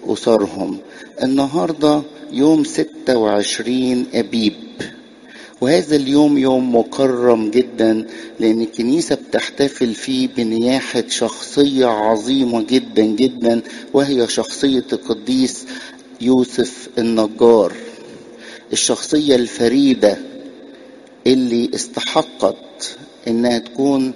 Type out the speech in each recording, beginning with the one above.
أسرهم النهاردة يوم 26 أبيب وهذا اليوم يوم مكرم جدا لأن الكنيسة بتحتفل فيه بنياحة شخصية عظيمة جدا جدا وهي شخصية القديس يوسف النجار الشخصية الفريدة اللي استحقت انها تكون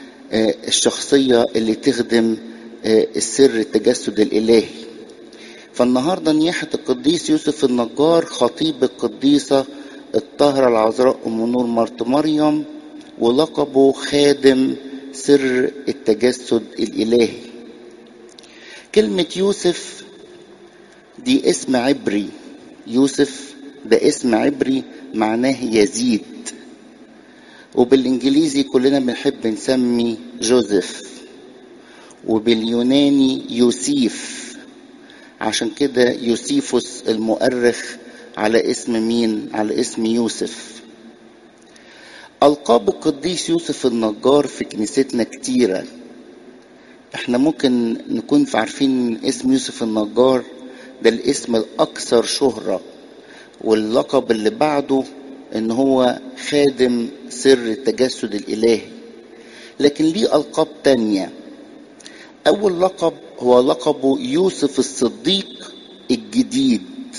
الشخصية اللي تخدم السر التجسد الالهي فالنهاردة نياحة القديس يوسف النجار خطيب القديسة الطاهرة العذراء أم نور مرت مريم ولقبه خادم سر التجسد الإلهي كلمة يوسف دي اسم عبري يوسف ده اسم عبري معناه يزيد وبالانجليزي كلنا بنحب نسمي جوزيف وباليوناني يوسيف عشان كده يوسيفوس المؤرخ على اسم مين على اسم يوسف ألقاب القديس يوسف النجار في كنيستنا كتيرة احنا ممكن نكون عارفين اسم يوسف النجار ده الاسم الأكثر شهرة واللقب اللي بعده ان هو خادم سر التجسد الإلهي لكن ليه ألقاب تانية أول لقب هو لقبه يوسف الصديق الجديد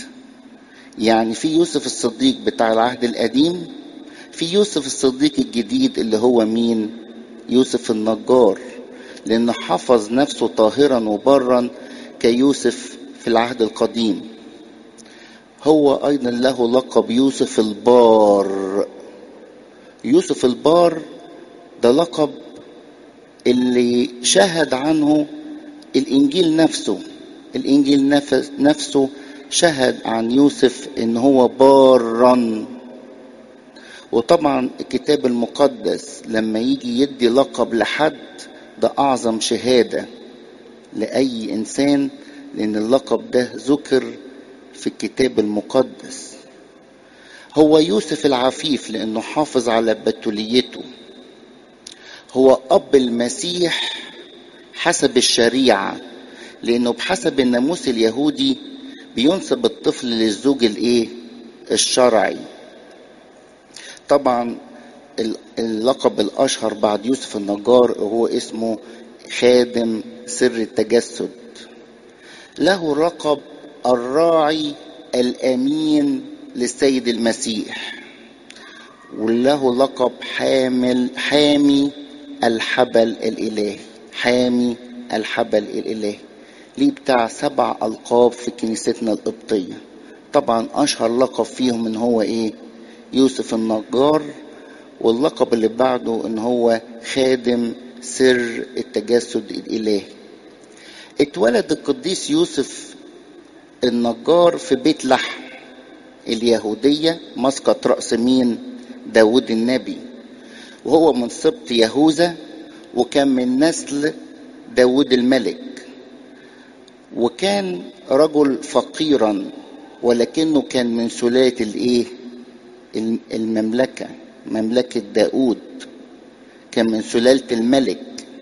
يعني في يوسف الصديق بتاع العهد القديم في يوسف الصديق الجديد اللي هو مين يوسف النجار لأنه حفظ نفسه طاهرا وبرا كيوسف في العهد القديم هو أيضا له لقب يوسف البار يوسف البار ده لقب اللي شهد عنه الإنجيل نفسه الإنجيل نفسه شهد عن يوسف ان هو بارا وطبعا الكتاب المقدس لما يجي يدي لقب لحد ده اعظم شهاده لاي انسان لان اللقب ده ذكر في الكتاب المقدس هو يوسف العفيف لانه حافظ على بتوليته هو اب المسيح حسب الشريعه لانه بحسب الناموس اليهودي بينسب الطفل للزوج الايه الشرعي طبعا اللقب الاشهر بعد يوسف النجار هو اسمه خادم سر التجسد له لقب الراعي الامين للسيد المسيح وله لقب حامل حامي الحبل الالهي حامي الحبل الالهي ليه بتاع سبع ألقاب في كنيستنا القبطية طبعا أشهر لقب فيهم إن هو إيه يوسف النجار واللقب اللي بعده إن هو خادم سر التجسد الإلهي اتولد القديس يوسف النجار في بيت لحم اليهودية مسقط رأس مين داود النبي وهو من سبط يهوذا وكان من نسل داود الملك وكان رجل فقيرا ولكنه كان من سلالة الايه المملكة مملكة داود كان من سلالة الملك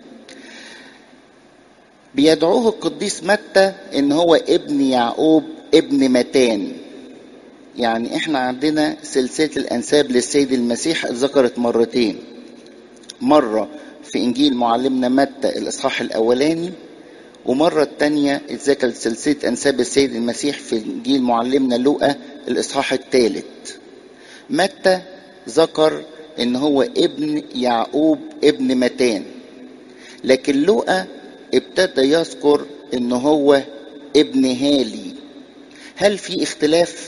بيدعوه القديس متى ان هو ابن يعقوب ابن متان يعني احنا عندنا سلسلة الانساب للسيد المسيح ذكرت مرتين مرة في انجيل معلمنا متى الاصحاح الاولاني ومرة التانية اتذكرت سلسلة أنساب السيد المسيح في إنجيل معلمنا لوقا الإصحاح الثالث متى ذكر إن هو ابن يعقوب ابن متان لكن لوقا ابتدى يذكر إن هو ابن هالي هل في اختلاف؟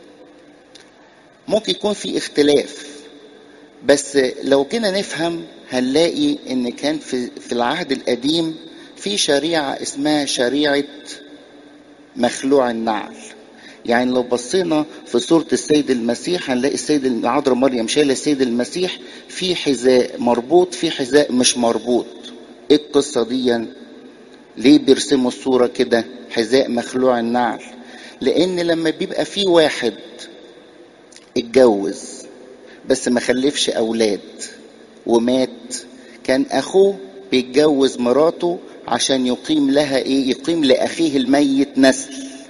ممكن يكون في اختلاف بس لو كنا نفهم هنلاقي إن كان في, في العهد القديم في شريعة اسمها شريعة مخلوع النعل يعني لو بصينا في صورة السيد المسيح هنلاقي السيد العذراء مريم شايلة السيد المسيح في حذاء مربوط في حذاء مش مربوط ايه القصة دي ليه بيرسموا الصورة كده حذاء مخلوع النعل لان لما بيبقى في واحد اتجوز بس ما خلفش اولاد ومات كان اخوه بيتجوز مراته عشان يقيم لها ايه يقيم لاخيه الميت نسل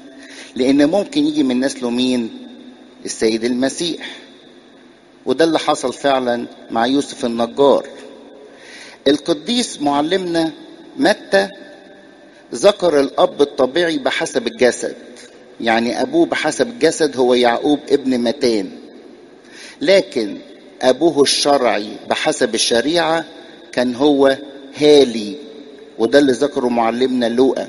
لان ممكن يجي من نسله مين السيد المسيح وده اللي حصل فعلا مع يوسف النجار القديس معلمنا متى ذكر الاب الطبيعي بحسب الجسد يعني ابوه بحسب الجسد هو يعقوب ابن متان لكن ابوه الشرعي بحسب الشريعه كان هو هالي وده اللي ذكره معلمنا لوقا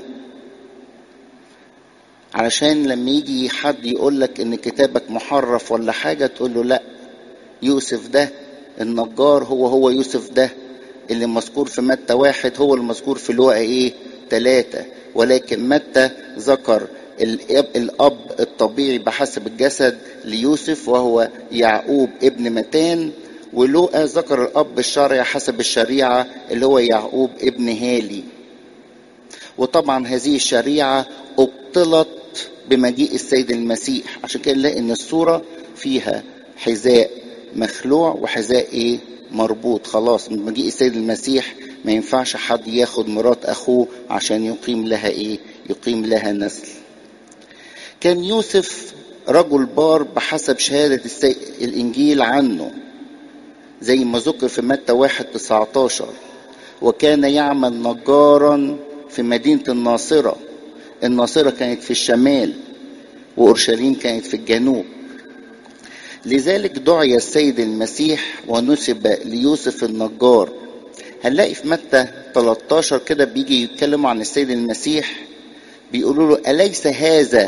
علشان لما يجي حد يقول لك ان كتابك محرف ولا حاجه تقول له لا يوسف ده النجار هو هو يوسف ده اللي مذكور في متى واحد هو المذكور في لوقا ايه ثلاثة ولكن متى ذكر الاب, الاب الطبيعي بحسب الجسد ليوسف وهو يعقوب ابن متان ولوقا ذكر الاب الشرعي حسب الشريعه اللي هو يعقوب ابن هالي وطبعا هذه الشريعه ابطلت بمجيء السيد المسيح عشان كده نلاقي ان الصوره فيها حذاء مخلوع وحذاء ايه مربوط خلاص من مجيء السيد المسيح ما ينفعش حد ياخد مرات اخوه عشان يقيم لها ايه يقيم لها نسل كان يوسف رجل بار بحسب شهادة السي... الإنجيل عنه زي ما ذكر في متى واحد 19 وكان يعمل نجارا في مدينة الناصرة الناصرة كانت في الشمال وأورشليم كانت في الجنوب لذلك دعي السيد المسيح ونسب ليوسف النجار هنلاقي في متى 13 كده بيجي يتكلموا عن السيد المسيح بيقولوا له أليس هذا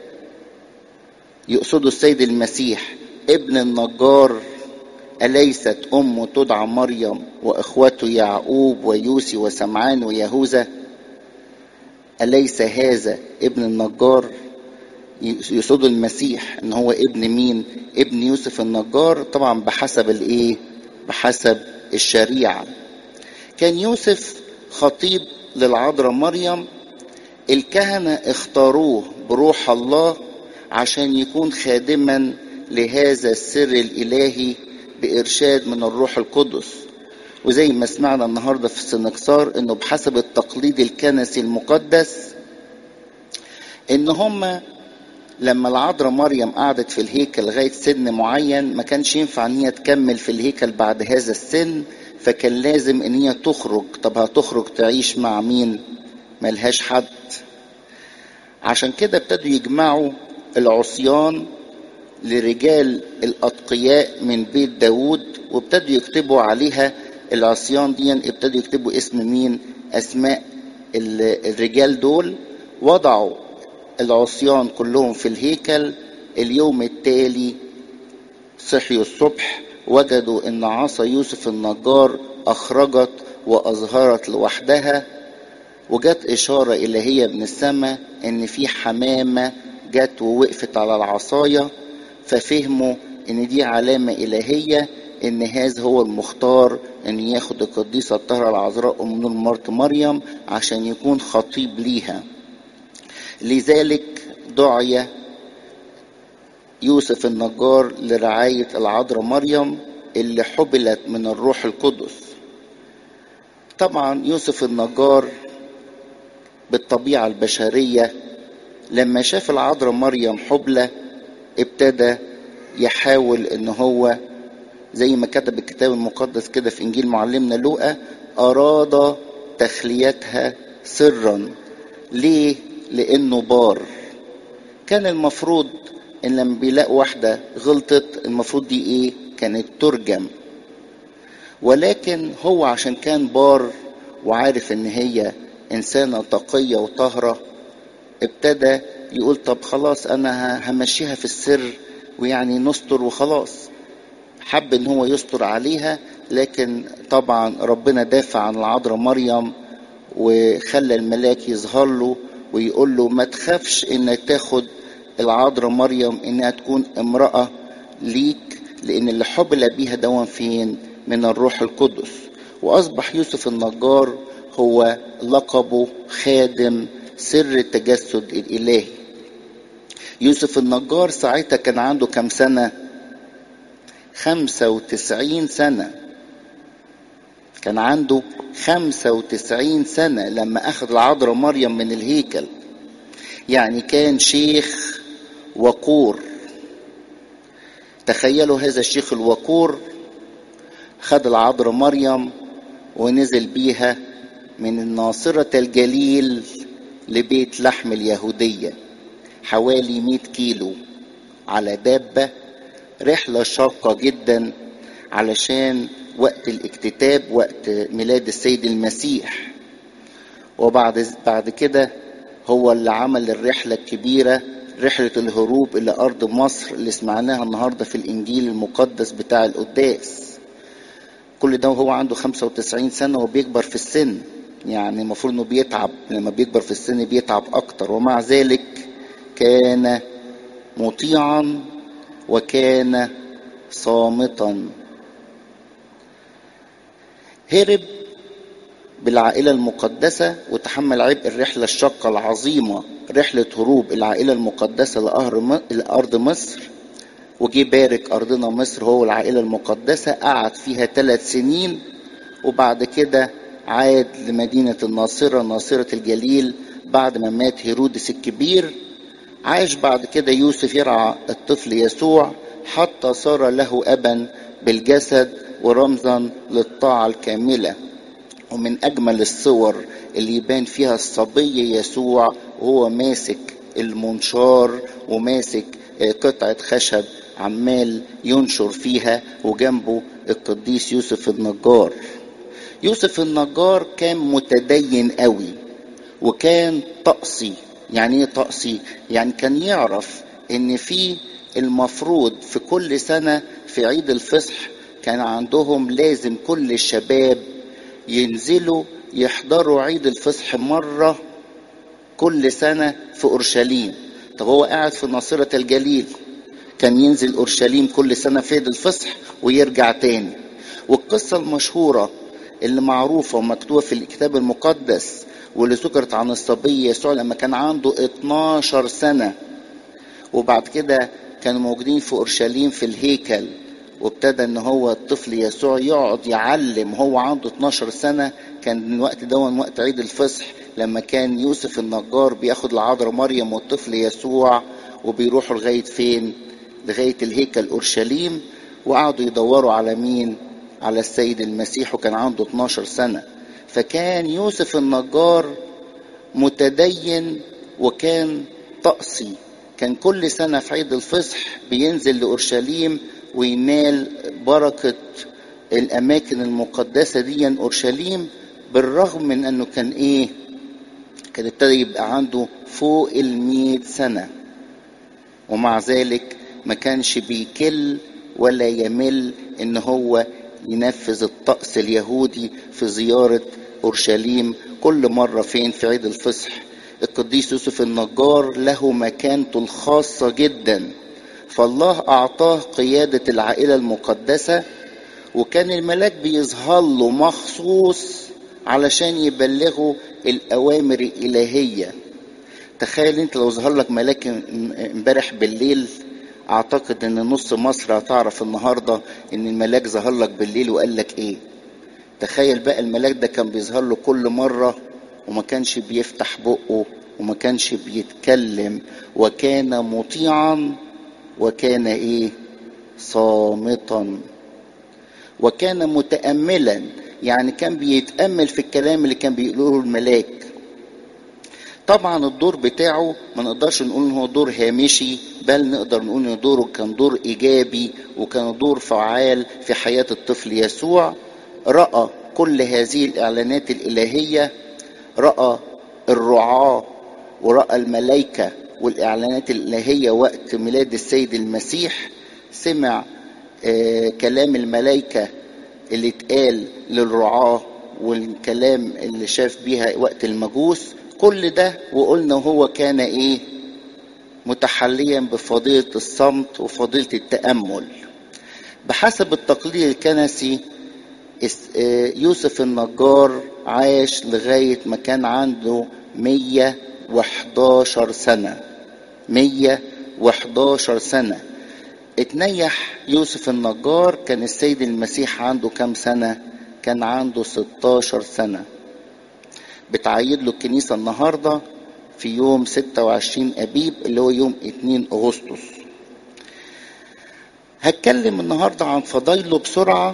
يقصدوا السيد المسيح ابن النجار أليست أمه تدعى مريم وإخوته يعقوب ويوسي وسمعان ويهوذا أليس هذا ابن النجار يقصدوا المسيح ان هو ابن مين ابن يوسف النجار طبعا بحسب الايه بحسب الشريعه كان يوسف خطيب للعذراء مريم الكهنه اختاروه بروح الله عشان يكون خادما لهذا السر الالهي بارشاد من الروح القدس وزي ما سمعنا النهارده في السنكسار انه بحسب التقليد الكنسي المقدس ان هم لما العذراء مريم قعدت في الهيكل لغايه سن معين ما كانش ينفع ان هي تكمل في الهيكل بعد هذا السن فكان لازم ان هي تخرج طب هتخرج تعيش مع مين ملهاش حد عشان كده ابتدوا يجمعوا العصيان لرجال الأتقياء من بيت داود وابتدوا يكتبوا عليها العصيان دي ابتدوا يكتبوا اسم مين أسماء الرجال دول وضعوا العصيان كلهم في الهيكل اليوم التالي صحيوا الصبح وجدوا ان عصا يوسف النجار اخرجت واظهرت لوحدها وجت اشاره الهيه من السماء ان في حمامه جت ووقفت على العصايه ففهموا ان دي علامه الهيه ان هذا هو المختار ان ياخد القديسه الطاهره العذراء ام نور مرت مريم عشان يكون خطيب ليها لذلك دعي يوسف النجار لرعاية العذراء مريم اللي حبلت من الروح القدس طبعا يوسف النجار بالطبيعة البشرية لما شاف العذراء مريم حبلة ابتدى يحاول ان هو زي ما كتب الكتاب المقدس كده في انجيل معلمنا لوقا اراد تخليتها سرا ليه لانه بار كان المفروض ان لما بيلاقوا واحده غلطت المفروض دي ايه كانت ترجم ولكن هو عشان كان بار وعارف ان هي انسانه تقيه وطاهره ابتدى يقول طب خلاص انا همشيها في السر ويعني نستر وخلاص حب ان هو يستر عليها لكن طبعا ربنا دافع عن العذراء مريم وخلى الملاك يظهر له ويقول له ما تخافش انك تاخد العذراء مريم انها تكون امرأة ليك لان اللي حبل بيها دون فين من الروح القدس واصبح يوسف النجار هو لقبه خادم سر التجسد الالهي يوسف النجار ساعتها كان عنده كم سنة خمسة وتسعين سنة كان عنده خمسة وتسعين سنة لما أخذ العذراء مريم من الهيكل يعني كان شيخ وقور تخيلوا هذا الشيخ الوقور خد العذراء مريم ونزل بيها من الناصرة الجليل لبيت لحم اليهودية حوالي 100 كيلو على دابة رحلة شاقة جدا علشان وقت الاكتتاب وقت ميلاد السيد المسيح وبعد بعد كده هو اللي عمل الرحلة الكبيرة رحلة الهروب إلى أرض مصر اللي سمعناها النهاردة في الإنجيل المقدس بتاع القداس كل ده وهو عنده 95 سنة وبيكبر في السن يعني المفروض انه بيتعب لما بيكبر في السن بيتعب اكتر ومع ذلك كان مطيعا وكان صامتا هرب بالعائلة المقدسة وتحمل عبء الرحلة الشاقة العظيمة رحلة هروب العائلة المقدسة لأرض مصر وجي بارك أرضنا مصر هو العائلة المقدسة قعد فيها ثلاث سنين وبعد كده عاد لمدينة الناصرة ناصرة الجليل بعد ما مات هيرودس الكبير عاش بعد كده يوسف يرعى الطفل يسوع حتى صار له أبا بالجسد ورمزا للطاعة الكاملة ومن أجمل الصور اللي يبان فيها الصبي يسوع وهو ماسك المنشار وماسك قطعة خشب عمال ينشر فيها وجنبه القديس يوسف النجار يوسف النجار كان متدين قوي وكان طقسي يعني ايه طقسي يعني كان يعرف ان في المفروض في كل سنة في عيد الفصح كان عندهم لازم كل الشباب ينزلوا يحضروا عيد الفصح مرة كل سنة في أورشليم طب هو قاعد في ناصرة الجليل كان ينزل أورشليم كل سنة في عيد الفصح ويرجع تاني والقصة المشهورة اللي معروفة ومكتوبة في الكتاب المقدس واللي ذكرت عن الصبي يسوع لما كان عنده 12 سنة وبعد كده كانوا موجودين في أورشليم في الهيكل وابتدى ان هو الطفل يسوع يقعد يعلم هو عنده 12 سنة كان الوقت ده وقت عيد الفصح لما كان يوسف النجار بياخد العذراء مريم والطفل يسوع وبيروحوا لغاية فين لغاية الهيكل أورشليم وقعدوا يدوروا على مين على السيد المسيح وكان عنده 12 سنة فكان يوسف النجار متدين وكان طقسي كان كل سنة في عيد الفصح بينزل لأورشليم وينال بركة الأماكن المقدسة دي أورشليم بالرغم من أنه كان إيه كان ابتدى يبقى عنده فوق المية سنة ومع ذلك ما كانش بيكل ولا يمل ان هو ينفذ الطقس اليهودي في زيارة أورشليم كل مرة فين في عيد الفصح القديس يوسف النجار له مكانته الخاصة جدا فالله أعطاه قيادة العائلة المقدسة وكان الملاك بيظهر له مخصوص علشان يبلغه الأوامر الإلهية تخيل انت لو ظهر لك ملاك امبارح بالليل اعتقد ان نص مصر هتعرف النهارده ان الملاك ظهر لك بالليل وقال لك ايه تخيل بقى الملاك ده كان بيظهر له كل مره وما كانش بيفتح بقه وما كانش بيتكلم وكان مطيعا وكان ايه صامتا وكان متاملا يعني كان بيتامل في الكلام اللي كان بيقوله الملاك طبعا الدور بتاعه ما نقدرش نقول ان هو دور هامشي بل نقدر نقول ان دوره كان دور ايجابي وكان دور فعال في حياه الطفل يسوع راى كل هذه الاعلانات الالهيه راى الرعاه وراى الملائكه والاعلانات الالهيه وقت ميلاد السيد المسيح سمع آه كلام الملائكه اللي اتقال للرعاه والكلام اللي شاف بيها وقت المجوس كل ده وقلنا هو كان ايه متحليا بفضيلة الصمت وفضيلة التأمل بحسب التقليد الكنسي يوسف النجار عاش لغاية ما كان عنده 111 سنة 111 سنة اتنيح يوسف النجار كان السيد المسيح عنده كام سنة كان عنده 16 سنة بتعيد له الكنيسة النهاردة في يوم 26 أبيب اللي هو يوم 2 أغسطس هتكلم النهاردة عن فضايله بسرعة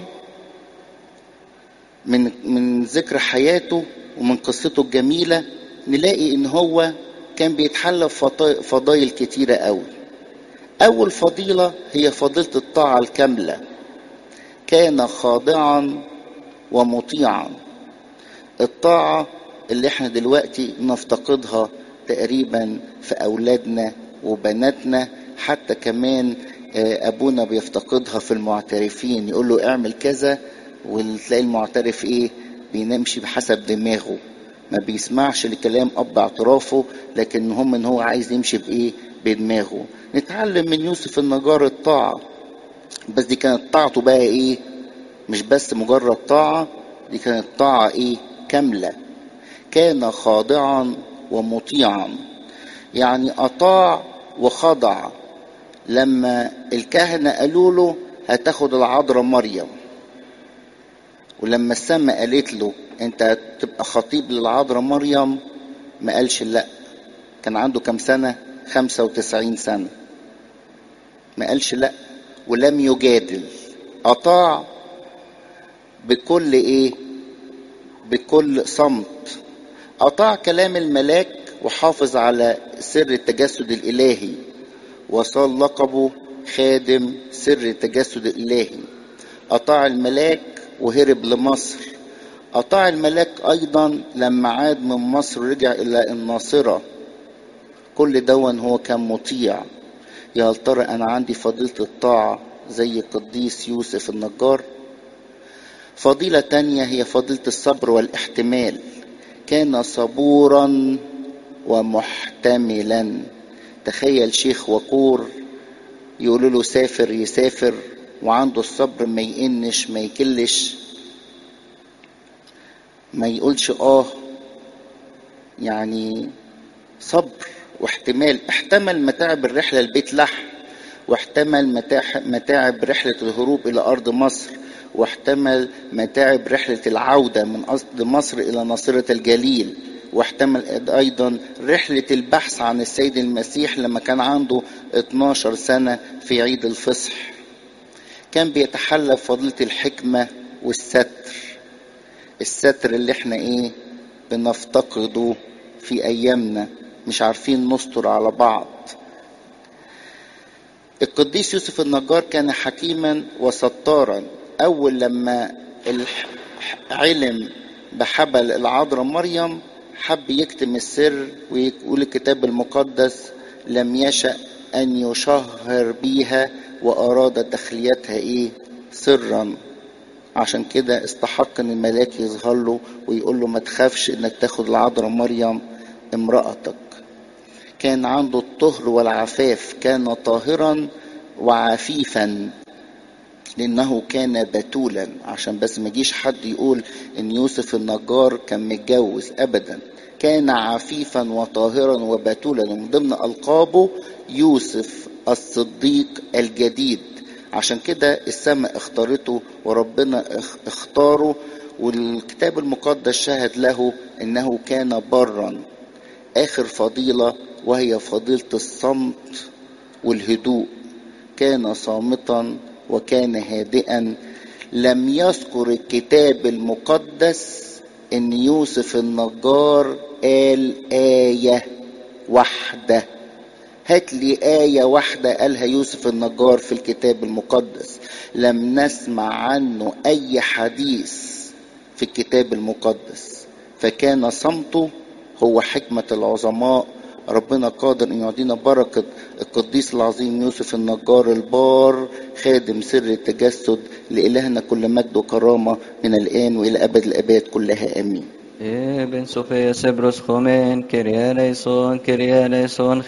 من من ذكر حياته ومن قصته الجميلة نلاقي إن هو كان بيتحلى فضايل كتيرة قوي أول فضيلة هي فضيلة الطاعة الكاملة كان خاضعا ومطيعا الطاعة اللي احنا دلوقتي نفتقدها تقريبا في أولادنا وبناتنا حتى كمان أبونا بيفتقدها في المعترفين يقول له اعمل كذا وتلاقي المعترف ايه بينمشي بحسب دماغه ما بيسمعش لكلام اب اعترافه لكن هم ان هو عايز يمشي بايه بدماغه نتعلم من يوسف النجار الطاعة بس دي كانت طاعته بقى ايه مش بس مجرد طاعة دي كانت طاعة ايه كاملة كان خاضعا ومطيعا يعني اطاع وخضع لما الكهنة قالوا له هتاخد العذراء مريم ولما السماء قالت له انت هتبقى خطيب للعذراء مريم ما قالش لا كان عنده كم سنة خمسة وتسعين سنة ما قالش لا ولم يجادل أطاع بكل إيه بكل صمت أطاع كلام الملاك وحافظ على سر التجسد الإلهي وصال لقبه خادم سر التجسد الإلهي أطاع الملاك وهرب لمصر أطاع الملاك أيضا لما عاد من مصر رجع إلى الناصرة كل دون هو كان مطيع يا ترى أنا عندي فضيلة الطاعة زي القديس يوسف النجار فضيلة تانية هي فضيلة الصبر والاحتمال كان صبورا ومحتملا تخيل شيخ وقور يقولوا له سافر يسافر وعنده الصبر ما يقنش ما يكلش ما يقولش اه يعني صبر واحتمال احتمل متاعب الرحلة لبيت لحم واحتمل متاعب رحلة الهروب إلى أرض مصر واحتمل متاعب رحلة العودة من أرض مصر إلى ناصرة الجليل واحتمل أيضا رحلة البحث عن السيد المسيح لما كان عنده 12 سنة في عيد الفصح كان بيتحلى بفضيلة الحكمة والستر الستر اللي احنا ايه بنفتقده في ايامنا مش عارفين نستر على بعض القديس يوسف النجار كان حكيما وستارا اول لما علم بحبل العذراء مريم حب يكتم السر ويقول الكتاب المقدس لم يشأ ان يشهر بيها واراد تخليتها ايه سرا عشان كده استحق ان الملاك يظهر له ويقول له ما تخافش انك تاخد العذراء مريم امرأتك كان عنده الطهر والعفاف كان طاهرا وعفيفا لانه كان بتولا عشان بس ما يجيش حد يقول ان يوسف النجار كان متجوز ابدا كان عفيفا وطاهرا وبتولا ومن ضمن القابه يوسف الصديق الجديد عشان كده السماء اختارته وربنا اختاره والكتاب المقدس شهد له انه كان برا اخر فضيله وهي فضيله الصمت والهدوء كان صامتا وكان هادئا لم يذكر الكتاب المقدس ان يوسف النجار قال ايه واحده هات لي آية واحدة قالها يوسف النجار في الكتاب المقدس لم نسمع عنه أي حديث في الكتاب المقدس فكان صمته هو حكمة العظماء ربنا قادر ان يعطينا بركة القديس العظيم يوسف النجار البار خادم سر التجسد لإلهنا كل مجد وكرامة من الآن وإلى أبد الآباد كلها آمين ابن صوفيا سبروس خومين كريا ليسون كريا ليسون